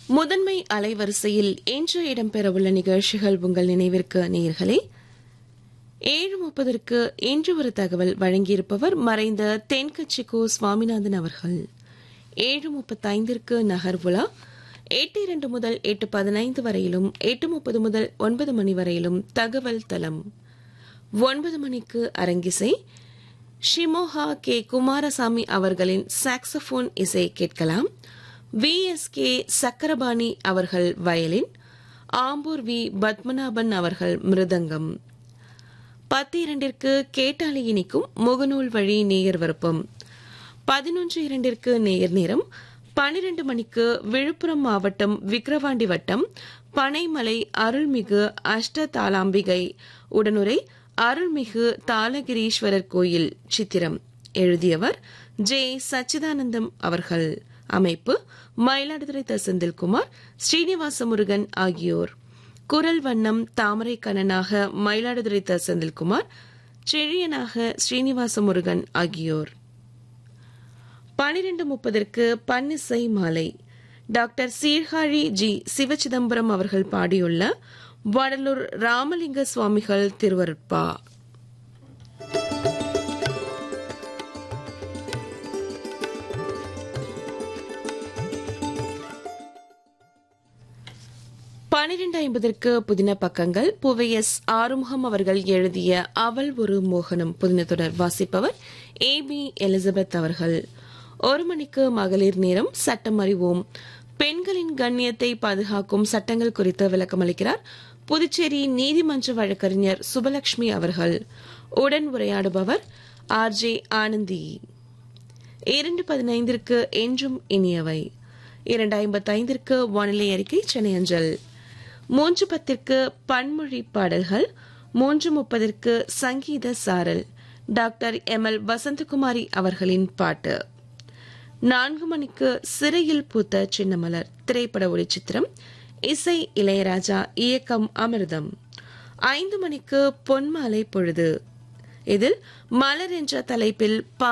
முதன்மை அலைவரிசையில் இன்று இடம்பெறவுள்ள நிகழ்ச்சிகள் உங்கள் நினைவிற்கு நேர்களே ஏழு முப்பதற்கு இன்று ஒரு தகவல் வழங்கியிருப்பவர் மறைந்த தென்கட்சி கோ சுவாமிநாதன் அவர்கள் ஏழு முப்பத்தைந்திற்கு நகர்வுலா எட்டு இரண்டு முதல் எட்டு பதினைந்து வரையிலும் எட்டு முப்பது முதல் ஒன்பது மணி வரையிலும் தகவல் தளம் ஒன்பது மணிக்கு அரங்கிசை ஷிமோஹா கே குமாரசாமி அவர்களின் சாக்ஸபோன் இசை கேட்கலாம் வி எஸ் கே சக்கரபாணி அவர்கள் வயலின் ஆம்பூர் வி பத்மநாபன் அவர்கள் மிருதங்கம் பத்து இரண்டிற்கு கேட்டாலி இனிக்கும் முகநூல் வழி நேயர் விருப்பம் பதினொன்று இரண்டிற்கு நேயர் நேரம் பனிரெண்டு மணிக்கு விழுப்புரம் மாவட்டம் விக்கிரவாண்டி வட்டம் பனைமலை அருள்மிகு அஷ்ட தாளாம்பிகை உடனுரை அருள்மிகு தாளகிரீஸ்வரர் கோயில் சித்திரம் எழுதியவர் ஜே சச்சிதானந்தம் அவர்கள் அமைப்பு மயிலாடுதுறை த செந்தில்குமார் ஸ்ரீனிவாச முருகன் ஆகியோர் குரல் வண்ணம் தாமரை கண்ணனாக மயிலாடுதுறை த செந்தில்குமார் செழியனாக ஸ்ரீனிவாச முருகன் ஆகியோர் பனிரெண்டு முப்பதற்கு பன்னிசை மாலை டாக்டர் சீர்காழி ஜி சிவச்சிதம்பரம் அவர்கள் பாடியுள்ள வடலூர் ராமலிங்க சுவாமிகள் திருவருட்பா பனிரெண்டு ஐம்பதற்கு புதின பக்கங்கள் புவையஸ் ஆறுமுகம் அவர்கள் எழுதிய அவள் ஒரு மோகனம் புதின தொடர் வாசிப்பவர் ஏ பி எலிசபெத் அவர்கள் ஒரு மணிக்கு மகளிர் நேரம் சட்டம் அறிவோம் பெண்களின் கண்ணியத்தை பாதுகாக்கும் சட்டங்கள் குறித்து விளக்கமளிக்கிறார் புதுச்சேரி நீதிமன்ற வழக்கறிஞர் சுபலட்சுமி அவர்கள் உடன் உரையாடுபவர் ஆர் ஜே ஆனந்தி இரண்டு பதினைந்திற்கு என்றும் இனியவை இரண்டு ஐம்பத்தைந்திற்கு வானிலை அறிக்கை சென்னை அஞ்சல் மூன்று பத்திற்கு பன்மொழி பாடல்கள் மூன்று முப்பதற்கு சங்கீத சாரல் டாக்டர் எம் எல் வசந்தகுமாரி அவர்களின் பாட்டு நான்கு மணிக்கு சிறையில் பூத்த சின்னமலர் திரைப்பட ஒளிச்சித்திரம் இசை இளையராஜா இயக்கம் அமிர்தம் ஐந்து மணிக்கு பொன்மாலை பொழுது இதில் மலர் என்ற தலைப்பில்